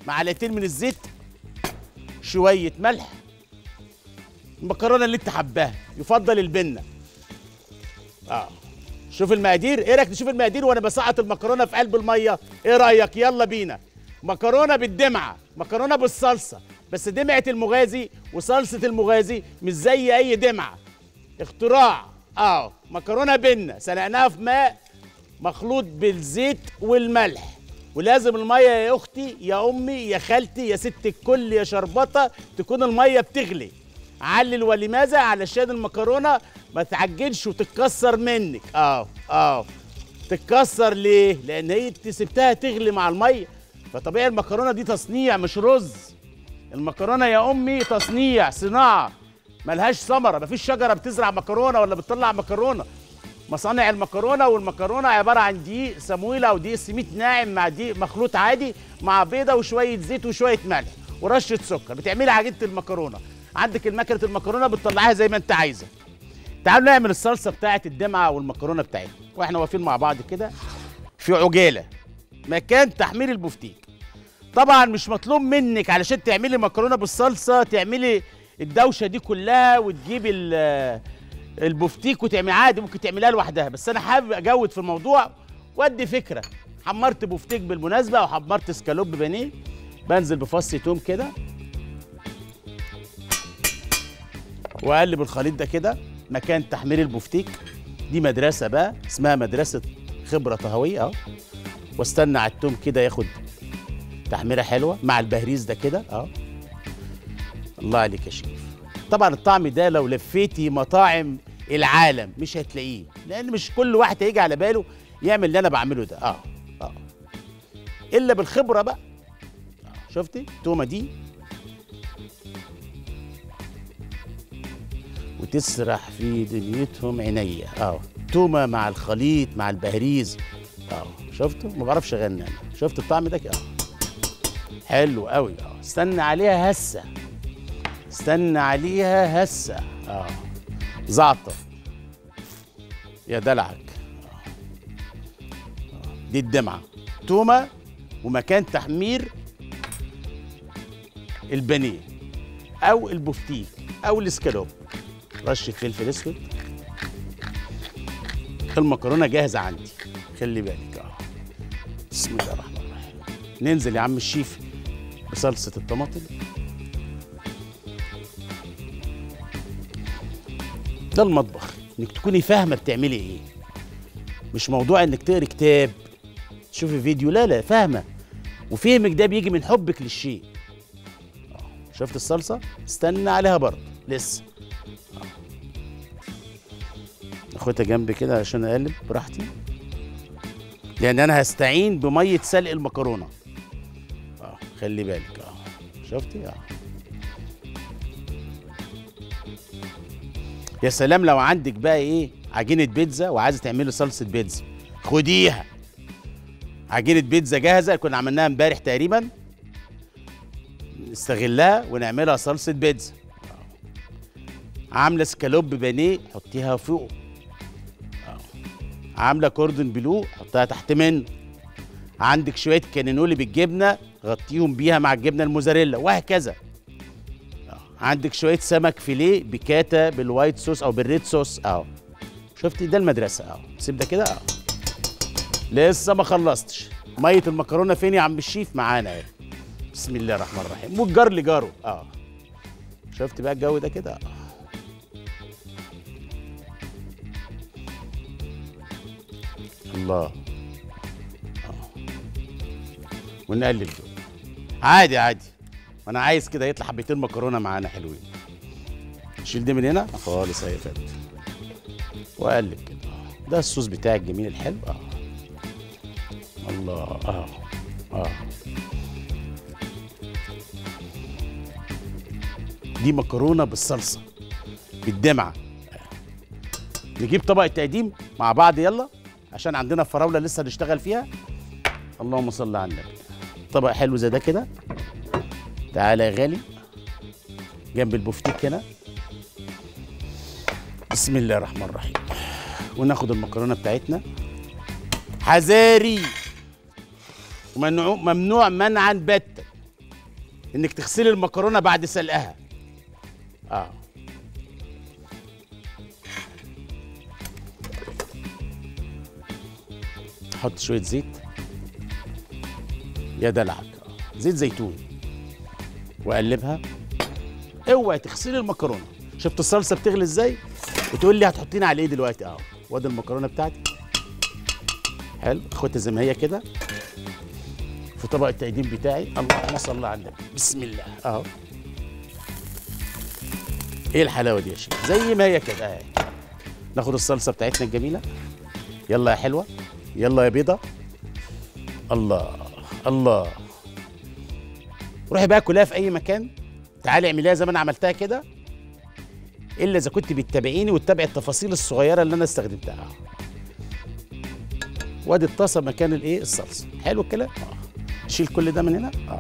معلقتين من الزيت شويه ملح المكرونه اللي انت حباها يفضل البنه اه شوف المقادير ايه رايك نشوف المقادير وانا بسقط المكرونه في قلب الميه ايه رايك يلا بينا مكرونه بالدمعه مكرونه بالصلصه بس دمعه المغازي وصلصه المغازي مش زي اي دمعه اختراع اه مكرونه بنه سلقناها في ماء مخلوط بالزيت والملح ولازم الميه يا اختي يا امي يا خالتي يا ست الكل يا شربطه تكون الميه بتغلي علل ولماذا علشان المكرونه ما تعجنش وتتكسر منك اه اه تتكسر ليه لان هي انت سبتها تغلي مع الميه فطبيعي المكرونه دي تصنيع مش رز المكرونه يا امي تصنيع صناعه ملهاش ثمره مفيش شجره بتزرع مكرونه ولا بتطلع مكرونه مصانع المكرونه والمكرونه عباره عن دقيق سمويله او دقيق سميد ناعم مع دقيق مخلوط عادي مع بيضه وشويه زيت وشويه ملح ورشه سكر بتعملي عجينه المكرونه عندك المكنه المكرونه بتطلعها زي ما انت عايزه تعالوا نعمل الصلصه بتاعه الدمعه والمكرونه بتاعتنا واحنا واقفين مع بعض كده في عجاله مكان تحمير البفتيك طبعا مش مطلوب منك علشان تعملي مكرونه بالصلصه تعملي الدوشه دي كلها وتجيبي ال- البفتيك وتعملي عادي ممكن تعمليها لوحدها بس انا حابب اجود في الموضوع وادي فكره حمرت بفتيك بالمناسبه او حمرت سكالوب بانيه بنزل بفص توم كده واقلب الخليط ده كده مكان تحمير البفتيك دي مدرسه بقى اسمها مدرسه خبره طهويه اهو واستنى على التوم كده ياخد تحميره حلوه مع البهريز ده كده اه الله عليك يا شريف طبعا الطعم ده لو لفيتي مطاعم العالم مش هتلاقيه لان مش كل واحد هيجي على باله يعمل اللي انا بعمله ده اه اه الا بالخبره بقى آه. شفتي التومه دي وتسرح في دنيتهم عينيا اه تومه مع الخليط مع البهريز اه شفتوا ما بعرفش اغني انا شفت الطعم ده اه حلو قوي اه استنى عليها هسه استنى عليها هسه اه زعتر يا دلعك آه. آه. دي الدمعه تومه ومكان تحمير البانيه او البفتيك او الاسكالوب رشه فلفل اسود المكرونه جاهزه عندي خلي بالك اه بسم الله الرحمن الرحيم ننزل يا عم الشيف بصلصه الطماطم ده المطبخ انك تكوني فاهمه بتعملي ايه مش موضوع انك تقري كتاب تشوفي فيديو لا لا فاهمه وفهمك ده بيجي من حبك للشيء آه. شفت الصلصه استنى عليها برضه لسه اخدها جنبي كده عشان اقلب براحتي لان انا هستعين بميه سلق المكرونه اه خلي بالك اه شفتي اه يا سلام لو عندك بقى ايه عجينه بيتزا وعايزه تعملي صلصه بيتزا خديها عجينه بيتزا جاهزه كنا عملناها امبارح تقريبا نستغلها ونعملها صلصه بيتزا عامله سكالوب بانيه حطيها فوق عامله كوردون بلو حطها تحت منه عندك شويه كانينولي بالجبنه غطيهم بيها مع الجبنه الموزاريلا وهكذا آه. عندك شويه سمك فيليه بكاتا بالوايت صوص او بالريد صوص اهو شفتي ده المدرسه اهو سيب ده كده اهو لسه ما خلصتش ميه المكرونه فين يا عم الشيف معانا اهي بسم الله الرحمن الرحيم والجار لجاره اه شفت بقى الجو ده كده اه الله آه. ونقلب دول عادي عادي انا عايز كده يطلع حبتين مكرونه معانا حلوين شيل دي من هنا خالص اهي فات واقلب كده آه. ده الصوص بتاعي الجميل الحلو اه الله اه اه دي مكرونه بالصلصه بالدمعه نجيب طبق التقديم مع بعض يلا عشان عندنا فراوله لسه هنشتغل فيها اللهم صل على النبي طبق حلو زي ده كده تعالى يا غالي جنب البفتيك هنا بسم الله الرحمن الرحيم وناخد المكرونه بتاعتنا حذاري وممنوع ممنوع منعا باتا انك تغسلي المكرونه بعد سلقها اه حط شويه زيت يا دلعك آه. زيت زيتون واقلبها اوعي تغسلي المكرونه شفت الصلصه بتغلي ازاي وتقول لي هتحطيني على ايه دلوقتي اه وادي المكرونه بتاعتي حلو اخواتي زي ما هي كده في طبق التقديم بتاعي اللهم صل على النبي بسم الله اهو ايه الحلاوه دي يا شيخ زي ما هي كده اهي ناخد الصلصه بتاعتنا الجميله يلا يا حلوه يلا يا بيضه الله الله روحي بقى كلها في اي مكان تعالي اعمليها زي ما انا عملتها كده الا اذا كنت بتتابعيني وتتابعي التفاصيل الصغيره اللي انا استخدمتها وادي الطاسه مكان الايه الصلصه حلو الكلام اه شيل كل ده من هنا اه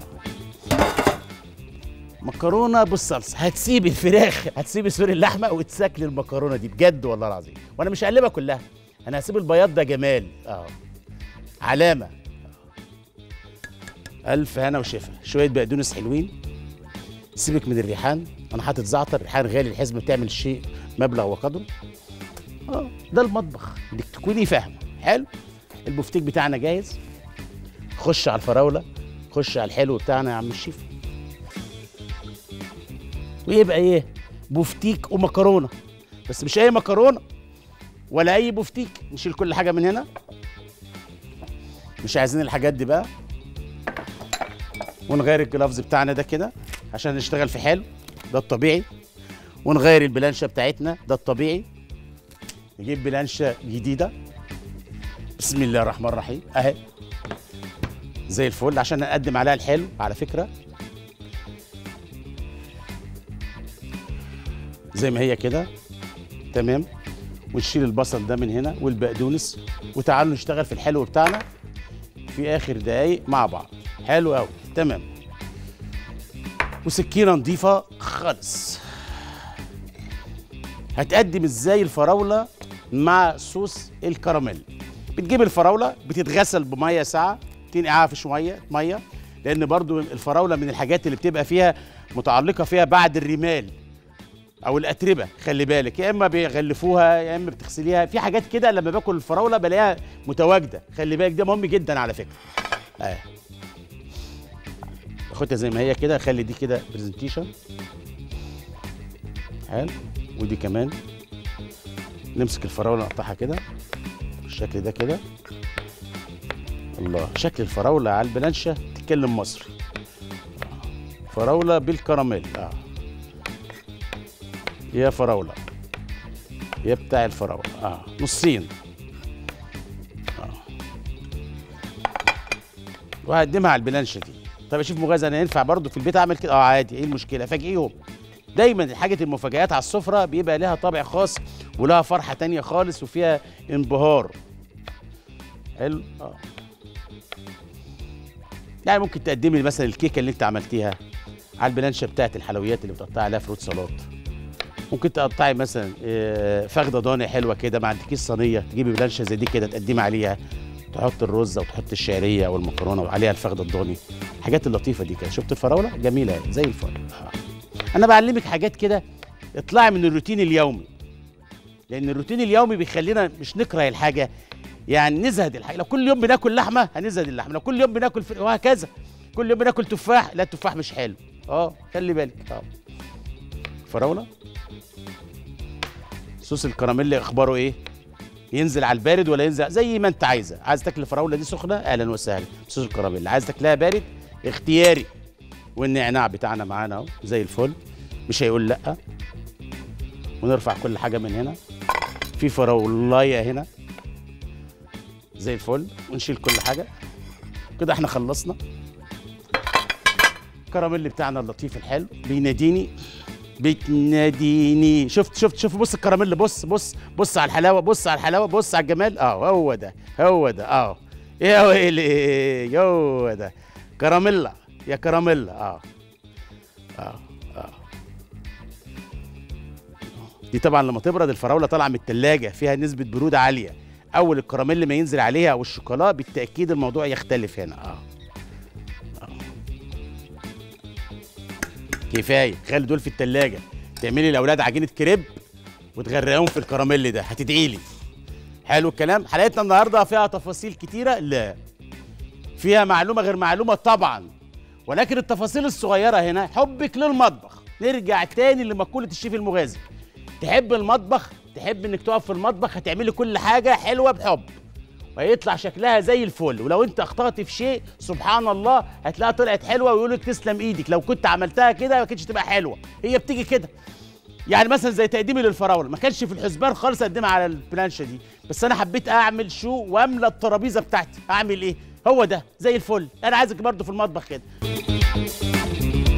مكرونه بالصلصه هتسيب الفراخ هتسيب سوري اللحمه وتسكلي المكرونه دي بجد والله العظيم وانا مش هقلبها كلها انا هسيب البياض ده جمال اه علامه الف هنا وشفا شويه بقدونس حلوين سيبك من الريحان انا حاطط زعتر ريحان غالي الحزمه بتعمل شيء مبلغ وقدره اه ده المطبخ انك تكوني فاهمه حلو البفتيك بتاعنا جاهز خش على الفراوله خش على الحلو بتاعنا يا عم الشيف ويبقى ايه بفتيك ومكرونه بس مش اي مكرونه ولا اي بفتيك نشيل كل حاجه من هنا مش عايزين الحاجات دي بقى ونغير الجلافز بتاعنا ده كده عشان نشتغل في حلو ده الطبيعي ونغير البلانشه بتاعتنا ده الطبيعي نجيب بلانشه جديده بسم الله الرحمن الرحيم اهي زي الفل عشان نقدم عليها الحلو على فكره زي ما هي كده تمام ونشيل البصل ده من هنا والبقدونس وتعالوا نشتغل في الحلو بتاعنا في اخر دقايق مع بعض حلو قوي تمام وسكينه نظيفه خالص هتقدم ازاي الفراوله مع صوص الكراميل بتجيب الفراوله بتتغسل بميه ساعه تنقعها في شويه ميه لان برضو الفراوله من الحاجات اللي بتبقى فيها متعلقه فيها بعد الرمال او الاتربه خلي بالك يا اما بيغلفوها يا اما بتغسليها في حاجات كده لما باكل الفراوله بلاقيها متواجده خلي بالك ده مهم جدا على فكره اهي اخدها زي ما هي كده خلي دي كده برزنتيشن حلو ودي كمان نمسك الفراوله نقطعها كده بالشكل ده كده الله شكل الفراوله على البلانشه تتكلم مصري فراوله بالكراميل اه يا فراوله يا بتاع الفراوله اه نصين اه وهقدمها على البلانشه دي طب اشوف مغازه انا ينفع برضو في البيت اعمل كده اه عادي ايه المشكله فاجئيهم دايما حاجه المفاجآت على السفره بيبقى لها طابع خاص ولها فرحه تانية خالص وفيها انبهار حلو اه يعني ممكن تقدمي مثلا الكيكه اللي انت عملتيها على البلانشه بتاعت الحلويات اللي بتقطعي عليها فروت سلطات ممكن تقطعي مثلا آه، فخده ضاني حلوه كده ما عندكيش صينيه تجيبي بلانشه زي دي كده تقدمي عليها تحط الرز او تحط الشعريه او المكرونه وعليها الفخده الضاني الحاجات اللطيفه دي كده شفت الفراوله جميله زي الفل آه. انا بعلمك حاجات كده اطلعي من الروتين اليومي لان الروتين اليومي بيخلينا مش نكره الحاجه يعني نزهد الحاجه لو كل يوم بناكل لحمه هنزهد اللحمه لو كل يوم بناكل فر... وهكذا كل يوم بناكل تفاح لا التفاح مش حلو اه خلي بالك اه فراوله صوص الكراميل اخباره ايه ينزل على البارد ولا ينزل زي ما انت عايزه عايز تاكل الفراوله دي سخنه اهلا وسهلا صوص الكراميل عايز تاكلها بارد اختياري والنعناع بتاعنا معانا اهو زي الفل مش هيقول لا ونرفع كل حاجه من هنا في فراولايه هنا زي الفل ونشيل كل حاجه كده احنا خلصنا الكراميل بتاعنا اللطيف الحلو بيناديني بتناديني شفت شفت شوف بص الكراميل بص بص بص على الحلاوه بص على الحلاوه بص على الجمال اه هو ده هو ده اه يا ويلي هو ده كراميلا يا كراميلا اه اه اه دي طبعا لما تبرد الفراوله طالعه من التلاجة فيها نسبه بروده عاليه اول الكراميل ما ينزل عليها او الشوكولا بالتاكيد الموضوع يختلف هنا اه, آه. كفايه خلي دول في التلاجة تعملي الاولاد عجينه كريب وتغرقهم في الكراميل ده هتدعي لي حلو الكلام حلقتنا النهارده فيها تفاصيل كتيره لا فيها معلومه غير معلومه طبعا ولكن التفاصيل الصغيره هنا حبك للمطبخ نرجع تاني لمقوله الشيف المغازي تحب المطبخ تحب انك تقف في المطبخ هتعملي كل حاجه حلوه بحب وهيطلع شكلها زي الفل ولو انت اخطات في شيء سبحان الله هتلاقيها طلعت حلوه ويقول لك تسلم ايدك لو كنت عملتها كده ما كانتش تبقى حلوه هي بتيجي كده يعني مثلا زي تقديمي للفراوله ما كانش في الحسبان خالص اقدمها على البلانشه دي بس انا حبيت اعمل شو واملى الترابيزه بتاعتي اعمل ايه هو ده زي الفل انا عايزك برضو في المطبخ كده